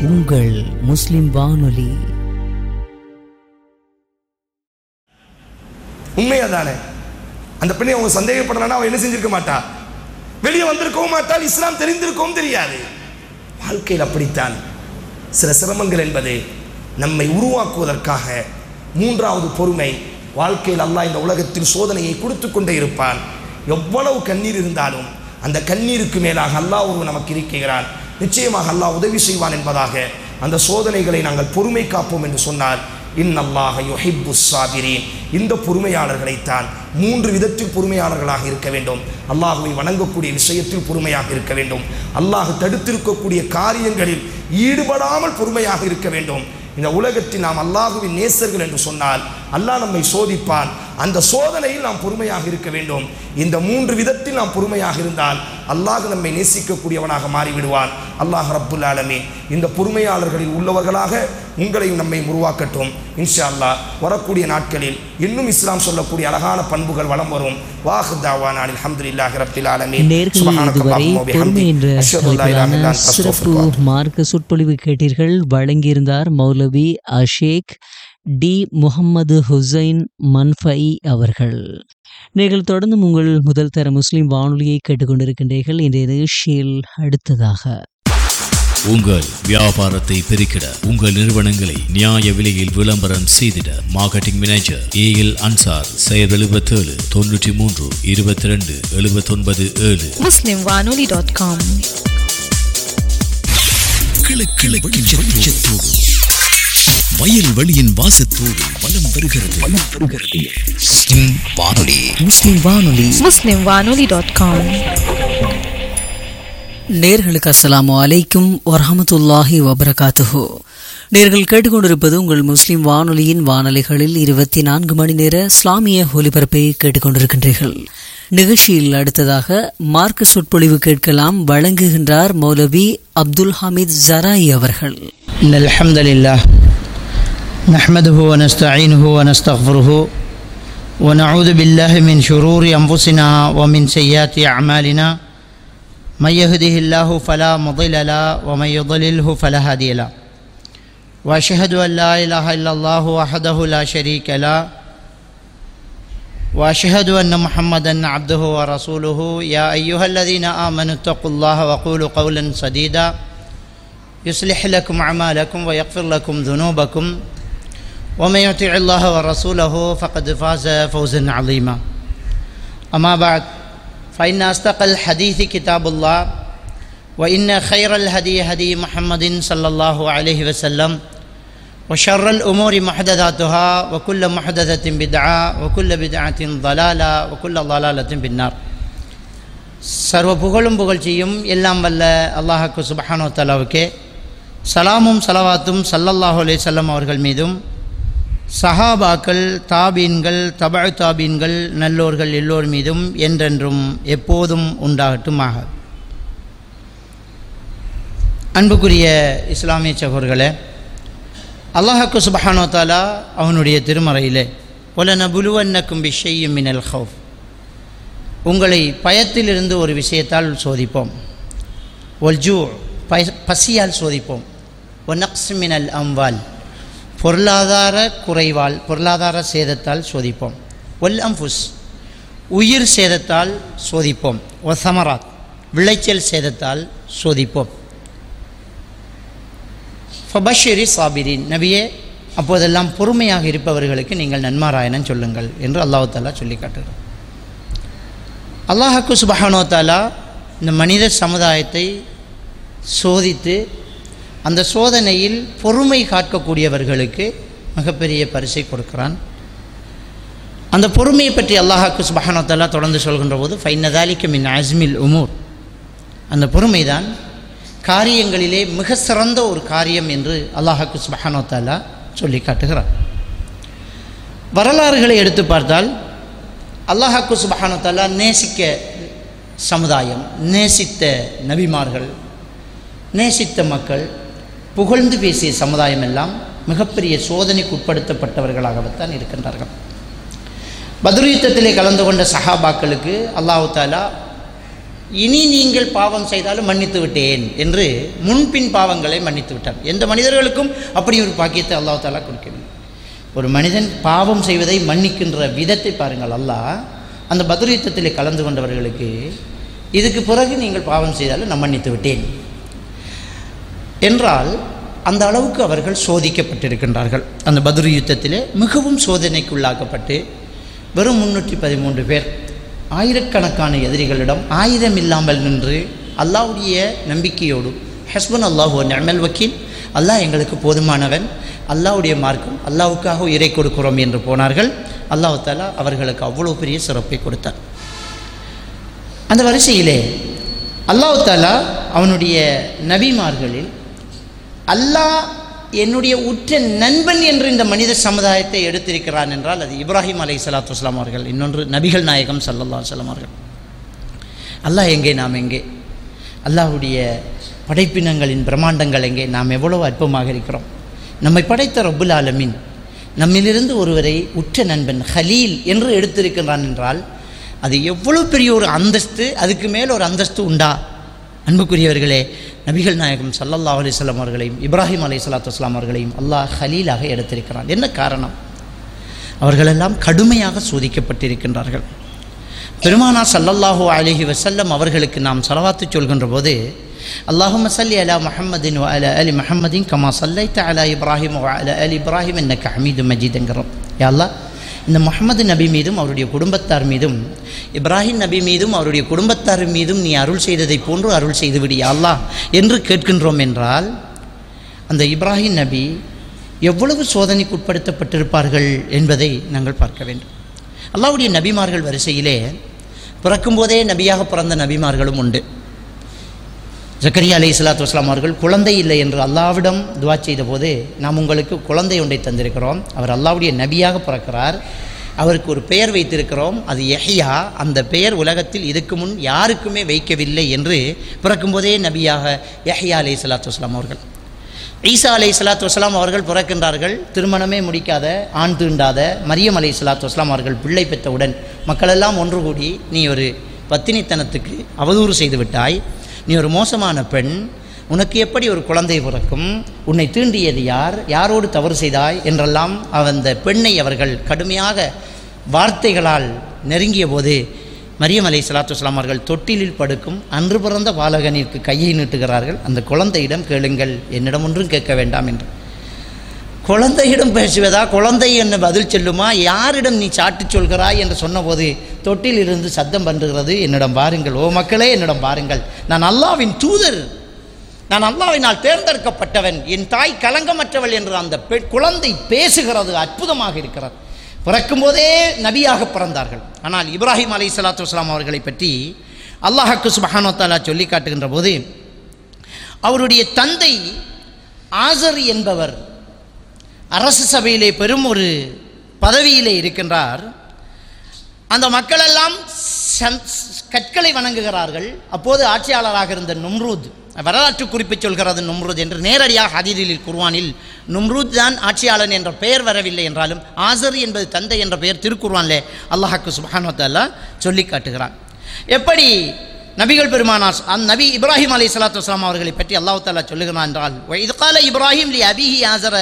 உங்கள் முஸ்லிம் வானொலி உண்மையா தானே அந்த பெண்ணை அவங்க சந்தேகப்படலன்னா அவன் என்ன செஞ்சிருக்க மாட்டா வெளியே வந்திருக்கவும் மாட்டால் இஸ்லாம் தெரிந்திருக்கவும் தெரியாது வாழ்க்கையில் அப்படித்தான் சில சிரமங்கள் என்பது நம்மை உருவாக்குவதற்காக மூன்றாவது பொறுமை வாழ்க்கையில் அல்லாஹ் இந்த உலகத்தில் சோதனையை கொடுத்து கொண்டே இருப்பான் எவ்வளவு கண்ணீர் இருந்தாலும் அந்த கண்ணீருக்கு மேலாக அல்லாஹ் ஒரு நமக்கு இருக்கிறான் நிச்சயமாக அல்லாஹ் உதவி செய்வான் என்பதாக அந்த சோதனைகளை நாங்கள் பொறுமை காப்போம் என்று சொன்னார் இன்னல்லாஹ யுஹிப்பு சாபிரீன் இந்த பொறுமையாளர்களைத்தான் மூன்று விதத்தில் பொறுமையாளர்களாக இருக்க வேண்டும் அல்லாஹுவை வணங்கக்கூடிய விஷயத்தில் பொறுமையாக இருக்க வேண்டும் அல்லாஹ் தடுத்திருக்கக்கூடிய காரியங்களில் ஈடுபடாமல் பொறுமையாக இருக்க வேண்டும் இந்த உலகத்தில் நாம் அல்லாஹுவின் நேசர்கள் என்று சொன்னால் அல்லாஹ் நம்மை சோதிப்பான் அந்த சோதனையில் நாம் பொறுமையாக இருக்க வேண்டும் இந்த மூன்று விதத்தில் நாம் பொறுமையாக இருந்தால் அல்லாஹ் நம்மை நேசிக்கக்கூடியவனாக மாறிவிடுவான் அல்லாஹ் ரப்புல் ஆலமீன் இந்த பொறுமையாளர்களில் உள்ளவர்களாக உங்களையும் நம்மை உருவாக்கட்டும் இன்ஷா அல்லாஹ் வரக்கூடிய நாட்களில் இன்னும் இஸ்லாம் சொல்லக்கூடிய அழகான பண்புகள் வளம் வரும் வாஹு தாவான் அல்ஹம்துலில்லாஹி ரப்பில் ஆலமீன் நேர்கள் சுப்ஹானக இதுவரை அல்லாஹும்ம வ பொறுமை பிஹம்திக். என்ற அஷ்ஹது அல்லா இலாஹ இல்லா தலைப்பிலான அன்த சிறப்பு அஸ்தக்ஃபிருக்க வ மார்க்க சொற்பொழிவு கேட்டீர்கள் வழங்கியிருந்தார் மௌலவி அஷேக் டி முகம்மது ஹுசைன் மன்ஃபை அவர்கள் நீங்கள் தொடர்ந்து உங்கள் முதல் தர முஸ்லிம் வானொலியை கேட்டுக்கொண்டிருக்கின்றீர்கள் இன்றைய நிகழ்ச்சியில் அடுத்ததாக உங்கள் வியாபாரத்தை பெருக்கிட உங்கள் நிறுவனங்களை நியாய விலையில் விளம்பரம் செய்திட மார்க்கெட்டிங் மேனேஜர் ஏஎல் அன்சார் செயல் எழுபத்தேழு தொண்ணூற்றி மூன்று இருபத்தி ரெண்டு எழுபத்தொன்பது ஏழு muslimwanoli.com கிழக்கு வெளிச்சத்தோடு வயல் வெளியின் வாசத்தோடு வலம் வருகிறது வலம் வருகிறது முஸ்லிம் வானொலி முஸ்லிம் வானொலி muslimwanoli.com நேர்களுக்கு அஸ்ஸலாமு அலைக்கும் வரஹமத்துல்லாஹி வபரகாத்துஹு நேர்கள் கேட்டுக்கொண்டிருப்பது உங்கள் முஸ்லிம் வானொலியின் வானொலிகளில் இருபத்தி நான்கு மணி நேர இஸ்லாமிய ஒலிபரப்பை கேட்டுக்கொண்டிருக்கின்றீர்கள் நிகழ்ச்சியில் அடுத்ததாக மார்க்க சொற்பொழிவு கேட்கலாம் வழங்குகின்றார் மௌலவி அப்துல் ஹமீத் ஜராய் அவர்கள் إن الحمد لله نحمده ونستعينه ونستغفره ونعوذ بالله من شرور أنفسنا ومن سيئات أعمالنا من يهده الله فلا مضل له ومن يضلله فلا هادي له وأشهد أن لا إله إلا الله وحده لا شريك له وأشهد أن محمدا عبده ورسوله يا أيها الذين آمنوا اتقوا الله وقولوا قولا سديدا يصلح لكم أعمالكم ويغفر لكم ذنوبكم ومن يطع الله ورسوله فقد فاز فوزا عظيما أما بعد فإن أصدق الحديث كتاب الله وإن خير الهدي هدي محمد صلى الله عليه وسلم وشر الأمور محدثاتها وكل محدثة بدعة وكل بدعة ضلالة وكل ضلالة في النار சர்வ புகழும் புகழ்ச்சியும் எல்லாம் வல்ல அல்லாஹாக்கு சுபஹானோ தலாவுக்கே சலாமும் சலவாத்தும் சல்லல்லாஹு அலைஹி வஸல்லம் அவர்கள் மீதும் சஹாபாக்கள் தாபீன்கள் தபழ் தாபீன்கள் நல்லோர்கள் எல்லோர் மீதும் என்றென்றும் எப்போதும் உண்டாகட்டுமாக அன்புக்குரிய இஸ்லாமிய சகோர்களே அல்லாஹாக்கு சுபஹானோ தாலா அவனுடைய திருமறையிலே ஒல நபுலுவன்னக்கும் பிஷையும் மினல் ஹவுஃப் உங்களை பயத்திலிருந்து ஒரு விஷயத்தால் சோதிப்போம் ஒல்ஜூ பய பசியால் சோதிப்போம் ஒ நக்ஸ்மினல் அம்வால் பொருளாதார குறைவால் பொருளாதார சேதத்தால் சோதிப்போம் ஒல் அம்புஸ் உயிர் சேதத்தால் சோதிப்போம் ஒ சமராத் விளைச்சல் சேதத்தால் சோதிப்போம் ஃபபஷிரி சாபிரின் நபியே அப்போதெல்லாம் பொறுமையாக இருப்பவர்களுக்கு நீங்கள் நன்மாராயணம் சொல்லுங்கள் என்று அல்லாஹு தாலா சொல்லி காட்டுகிறார் அல்லாஹாக்கு சுபஹானோ தாலா இந்த மனித சமுதாயத்தை சோதித்து அந்த சோதனையில் பொறுமை காக்கக்கூடியவர்களுக்கு மிகப்பெரிய பரிசை கொடுக்கிறான் அந்த பொறுமையை பற்றி அல்லாஹாக்கு சுபஹானோ தாலா தொடர்ந்து சொல்கின்ற போது ஃபைனதாலிக்கு மின் அஸ்மில் உமூர் அந்த பொறுமைதான் காரியங்களிலே மிக சிறந்த ஒரு காரியம் என்று அல்லாஹாக்கு சுபஹானோ தாலா சொல்லி காட்டுகிறார் வரலாறுகளை எடுத்து பார்த்தால் அல்லாஹாக்கு சுபஹானு தாலா நேசிக்க சமுதாயம் நேசித்த நபிமார்கள் நேசித்த மக்கள் புகழ்ந்து பேசிய சமுதாயம் எல்லாம் மிகப்பெரிய சோதனைக்கு உட்படுத்தப்பட்டவர்களாகத்தான் இருக்கின்றார்கள் பத்ரு யுத்தத்திலே கலந்து கொண்ட சஹாபாக்களுக்கு அல்லாஹு தாலா இனி நீங்கள் பாவம் செய்தாலும் மன்னித்து விட்டேன் என்று முன்பின் பாவங்களை மன்னித்து விட்டார் எந்த மனிதர்களுக்கும் அப்படி ஒரு பாக்கியத்தை அல்லாஹ் தாலா கொடுக்கவில்லை ஒரு மனிதன் பாவம் செய்வதை மன்னிக்கின்ற விதத்தை பாருங்கள் அல்லாஹ் அந்த பத்ர் யுத்தத்திலே கலந்து கொண்டவர்களுக்கு இதுக்கு பிறகு நீங்கள் பாவம் செய்தாலும் நான் மன்னித்து விட்டேன் என்றால் அந்த அளவுக்கு அவர்கள் சோதிக்கப்பட்டிருக்கின்றார்கள் அந்த பத்ரு யுத்தத்திலே மிகவும் சோதனைக்குள்ளாக்கப்பட்டு வெறும் முன்னூற்றி பதிமூன்று பேர் ஆயிரக்கணக்கான எதிரிகளிடம் ஆயுதம் இல்லாமல் நின்று அல்லாஹ்வுடைய நம்பிக்கையோடு ஹஸ்பன் அல்லாஹு நமல் வக்கீல் அல்லாஹ் எங்களுக்கு போதுமானவன் அல்லாஹ்வுடைய மார்க்கம் அல்லாஹ்வுக்காக உயிரை கொடுக்கிறோம் என்று போனார்கள் அல்லாஹ் தாலா அவர்களுக்கு அவ்வளோ பெரிய சிறப்பை கொடுத்தார் அந்த வரிசையிலே அல்லாஹ் தாலா அவனுடைய நபிமார்களில் அல்லாஹ் என்னுடைய உற்ற நண்பன் என்று இந்த மனித சமுதாயத்தை எடுத்திருக்கிறான் என்றால் அது இப்ராஹிம் அலை சலாத்து வஸ்லாம் அவர்கள் இன்னொன்று நபிகள் நாயகம் சல்லல்லா வஸ்லாம் அவர்கள் அல்லாஹ் எங்கே நாம் எங்கே அல்லாஹ்வுடைய படைப்பினங்களின் பிரம்மாண்டங்கள் எங்கே நாம் எவ்வளவு அற்பமாக இருக்கிறோம் நம்மை படைத்த ரப்புல் ஆலமீன் நம்மிலிருந்து ஒருவரை உற்ற நண்பன் ஹலீல் என்று எடுத்திருக்கிறான் என்றால் அது எவ்வளவு பெரிய ஒரு அந்தஸ்து அதுக்கு மேல் ஒரு அந்தஸ்து உண்டா அன்புக்குரியவர்களே நபிகள் நாயகம் சல்லல்லாஹு அலைஹி வஸல்லம் அவர்களையும் இப்ராஹிம் அலை சலாத்து வஸ்லாம் அவர்களையும் அல்லாஹ் ஹலீலாக எடுத்திருக்கிறான் என்ன காரணம் அவர்களெல்லாம் கடுமையாக சோதிக்கப்பட்டிருக்கின்றார்கள் பெருமானார் சல்லல்லாஹு அலைஹி வஸல்லம் அவர்களுக்கு நாம் சலவாத்து சொல்கின்ற போது அல்லாஹும்ம சல்லி அலா முஹம்மதின் வ அலா அலி முஹம்மதின் கமா சல்லைத்த அலா இப்ராஹிம் வ அலா அலி இப்ராஹிம் என்னக்க ஹமீது மஜீதுங்கிறோம் யா அல்லாஹ் இந்த முகமது நபி மீதும் அவருடைய குடும்பத்தார் மீதும் இப்ராஹிம் நபி மீதும் அவருடைய குடும்பத்தார் மீதும் நீ அருள் செய்ததைப் போன்று அருள் செய்து விடு யா அல்லாஹ் என்று கேட்கின்றோம் என்றால் அந்த இப்ராஹிம் நபி எவ்வளவு சோதனைக்கு உட்படுத்தப்பட்டிருப்பார்கள் என்பதை நாங்கள் பார்க்க வேண்டும் அல்லாஹ்வுடைய நபிமார்கள் வரிசையிலே பிறக்கும்போதே நபியாக பிறந்த நபிமார்களும் உண்டு ஜக்கரியா அலை இஸ்லாத்து வஸ்லாம் அவர்கள் குழந்தை இல்லை என்று அல்லாவிடம் துவா செய்த போது நாம் உங்களுக்கு குழந்தை ஒன்றை தந்திருக்கிறோம் அவர் அல்லாவுடைய நபியாக பிறக்கிறார் அவருக்கு ஒரு பெயர் வைத்திருக்கிறோம் அது யஹ்யா அந்த பெயர் உலகத்தில் இதுக்கு முன் யாருக்குமே வைக்கவில்லை என்று பிறக்கும்போதே நபியாக யஹ்யா அலை சலாத்து வஸ்லாம் அவர்கள் ஈசா அலை சலாத்து வஸ்லாம் அவர்கள் பிறக்கின்றார்கள் திருமணமே முடிக்காத ஆண் தீண்டாத மரியம் அலை சலாத்து வஸ்லாம் அவர்கள் பிள்ளை பெற்றவுடன் மக்களெல்லாம் ஒன்று கூடி நீ ஒரு பத்தினித்தனத்துக்கு அவதூறு செய்து விட்டாய் நீ ஒரு மோசமான பெண் உனக்கு எப்படி ஒரு குழந்தை பிறக்கும் உன்னை தீண்டியது யார் யாரோடு தவறு செய்தாய் என்றெல்லாம் அந்த பெண்ணை அவர்கள் கடுமையாக வார்த்தைகளால் நெருங்கிய போது மரியம் அலை சலாத்து வஸ்லாம் அவர்கள் தொட்டிலில் படுக்கும் அன்று பிறந்த பாலகனிற்கு கையை நீட்டுகிறார்கள் அந்த குழந்தையிடம் கேளுங்கள் என்னிடம் ஒன்றும் கேட்க வேண்டாம் என்று குழந்தையிடம் பேசுவதா குழந்தை என்ன பதில் சொல்லுமா யாரிடம் நீ சாட்டு சொல்கிறாய் என்று சொன்னபோது தொட்டில் இருந்து சத்தம் பண்ணுகிறது என்னிடம் பாருங்கள் ஓ மக்களே என்னிடம் பாருங்கள் நான் அல்லாவின் தூதர் நான் அல்லாவினால் தேர்ந்தெடுக்கப்பட்டவன் என் தாய் கலங்கமற்றவள் என்று அந்த பெண் குழந்தை பேசுகிறது அற்புதமாக இருக்கிறது பிறக்கும்போதே நபியாக பிறந்தார்கள் ஆனால் இப்ராஹிம் அலை சலாத்து வஸ்லாம் அவர்களை பற்றி அல்லாஹக்கு சுபஹானோ தாலா சொல்லி காட்டுகின்ற போது அவருடைய தந்தை ஆசர் என்பவர் அரசு சபையிலே பெரும் ஒரு பதவியிலே இருக்கின்றார் அந்த மக்களெல்லாம் சந்- கற்களை வணங்குகிறார்கள் அப்போது ஆட்சியாளராக இருந்த நும்ரூத் வரலாற்று குறிப்பு சொல்கிறது நும்ரூத் என்று நேரடியாக ஹதீரில் குர்வானில் நும்ரூத் தான் ஆட்சியாளன் என்ற பெயர் வரவில்லை என்றாலும் ஆசர் என்பது தந்தை என்ற பெயர் திருக்குர்வானிலே அல்லாஹாக்கு சுபஹானத்தல்லா சொல்லி காட்டுகிறான் எப்படி நபிகள் பெருமானார் அந்த நபி இப்ராஹிம் அலை சலாத்து வஸ்லாம் அவர்களை பற்றி அல்லாஹ் தாலா சொல்லுகிறான் என்றால் இது கால இப்ராஹிம் லி அபிஹி ஆசர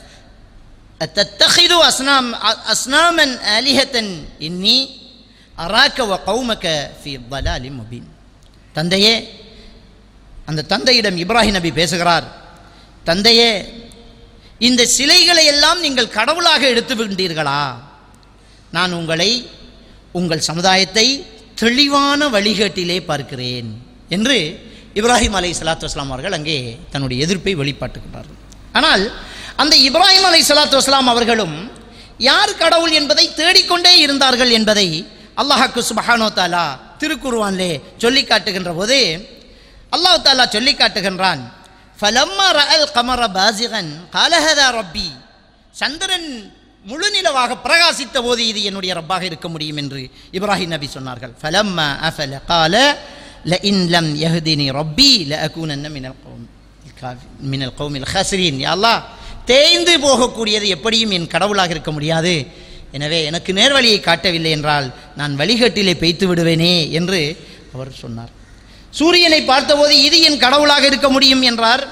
أتتخذ أصنام أصناما آلهة إني أراك وقومك في ضلال مبين தந்தையே அந்த தந்தையிடம் இப்ராஹிம் நபி பேசுகிறார் தந்தையே இந்த சிலைகளை எல்லாம் நீங்கள் கடவுளாக எடுத்து விட்டீர்களா நான் உங்களை உங்கள் சமுதாயத்தை தெளிவான வழிகேட்டிலே பார்க்கிறேன் என்று இப்ராஹிம் அலை சலாத்து வஸ்லாம் அவர்கள் அங்கே தன்னுடைய எதிர்ப்பை வெளிப்பாட்டுகிறார்கள் ஆனால் அந்த இப்ராஹிம் அலை சலாத்து வஸ்லாம் அவர்களும் யார் கடவுள் என்பதை தேடிக்கொண்டே இருந்தார்கள் என்பதை அல்லாஹாக்கு சுபஹானோ தாலா திருக்குருவான்லே சொல்லி காட்டுகின்ற போது அல்லாஹ் தாலா சொல்லி காட்டுகின்றான் ஃபலம்மா ரஅல் கமர பாசிகன் காலஹதா ரப்பி சந்திரன் முழு நிலவாக பிரகாசித்த போது இது என்னுடைய ரப்பாக இருக்க முடியும் என்று இப்ராஹிம் நபி சொன்னார்கள் ஃபலம்மா அஃபல கால لئن لم يهدني ربي لأكونن من القوم الكافر من القوم الخاسرين يا الله தேய்ந்து போகக்கூடியது எப்படியும் என் கடவுளாக இருக்க முடியாது எனவே எனக்கு நேர்வழியை காட்டவில்லை என்றால் நான் வழிகட்டிலே பெய்த்து விடுவேனே என்று அவர் சொன்னார் சூரியனை பார்த்தபோது இது என் கடவுளாக இருக்க முடியும் என்றார்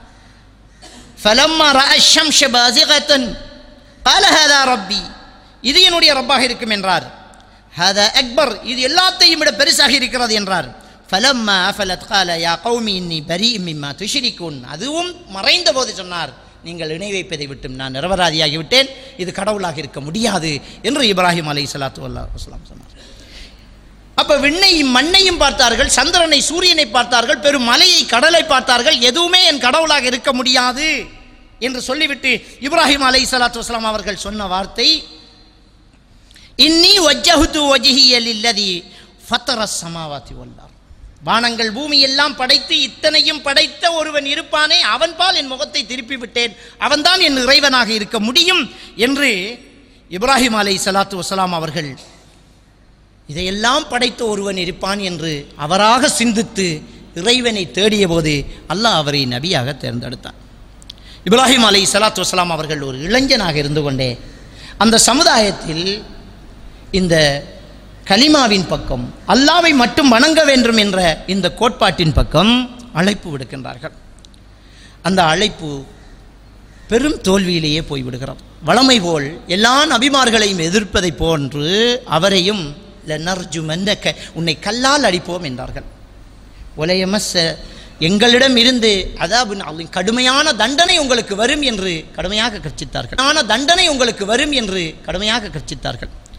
فلما راى الشمس بازغه قال هذا ربي இது என்னுடைய ரப்பாக இருக்கும் என்றார் هذا اكبر இது எல்லாத்தையும் விட பெருசாக இருக்கிறது என்றார் فلما افلت قال يا قوم اني بريء مما تشركون அதுவும் மறைந்த போது சொன்னார் நீங்கள் இணை வைப்பதை விட்டும் நான் நிரபராதியாகி விட்டேன் இது கடவுளாக இருக்க முடியாது என்று இப்ராஹிம் அலை சலாத்து வஸ்லாம் சொன்னார் அப்ப விண்ணையும் மண்ணையும் பார்த்தார்கள் சந்திரனை சூரியனை பார்த்தார்கள் பெரும் மலையை கடலை பார்த்தார்கள் எதுவுமே என் கடவுளாக இருக்க முடியாது என்று சொல்லிவிட்டு இப்ராஹிம் அலை சலாத்து வஸ்லாம் அவர்கள் சொன்ன வார்த்தை இன்னி வஜ்ஜஹுது வஜ்ஹிய லில்லதி ஃபத்தர சமாவாத்தி வல்லார் வானங்கள் பூமி எல்லாம் படைத்து இத்தனையும் படைத்த ஒருவன் இருப்பானே அவன் பால் என் முகத்தை திருப்பி விட்டேன் அவன்தான் என் இறைவனாக இருக்க முடியும் என்று இப்ராஹிம் அலை சலாத்து வசலாம் அவர்கள் இதையெல்லாம் படைத்த ஒருவன் இருப்பான் என்று அவராக சிந்தித்து இறைவனை தேடிய போது அல்லாஹ் அவரை நபியாக தேர்ந்தெடுத்தார் இப்ராஹிம் அலை சலாத்து வசலாம் அவர்கள் ஒரு இளைஞனாக இருந்து கொண்டே அந்த சமுதாயத்தில் இந்த கலிமாவின் பக்கம் அல்லாவை மட்டும் வணங்க வேண்டும் என்ற இந்த கோட்பாட்டின் பக்கம் அழைப்பு விடுக்கின்றார்கள் அந்த அழைப்பு பெரும் தோல்வியிலேயே போய்விடுகிறது வளமை போல் எல்லா நபிமார்களையும் எதிர்ப்பதைப் போன்று அவரையும் லனர்ஜுமன்னக உன்னை கல்லால் அடிப்போம் என்றார்கள் ஒலையமச எங்களிடம் இருந்து அதாவது கடுமையான தண்டனை உங்களுக்கு வரும் என்று கடுமையாக கர்ச்சித்தார்கள் கடுமையான தண்டனை உங்களுக்கு வரும் என்று கடுமையாக கர்ச்சித்தார்கள்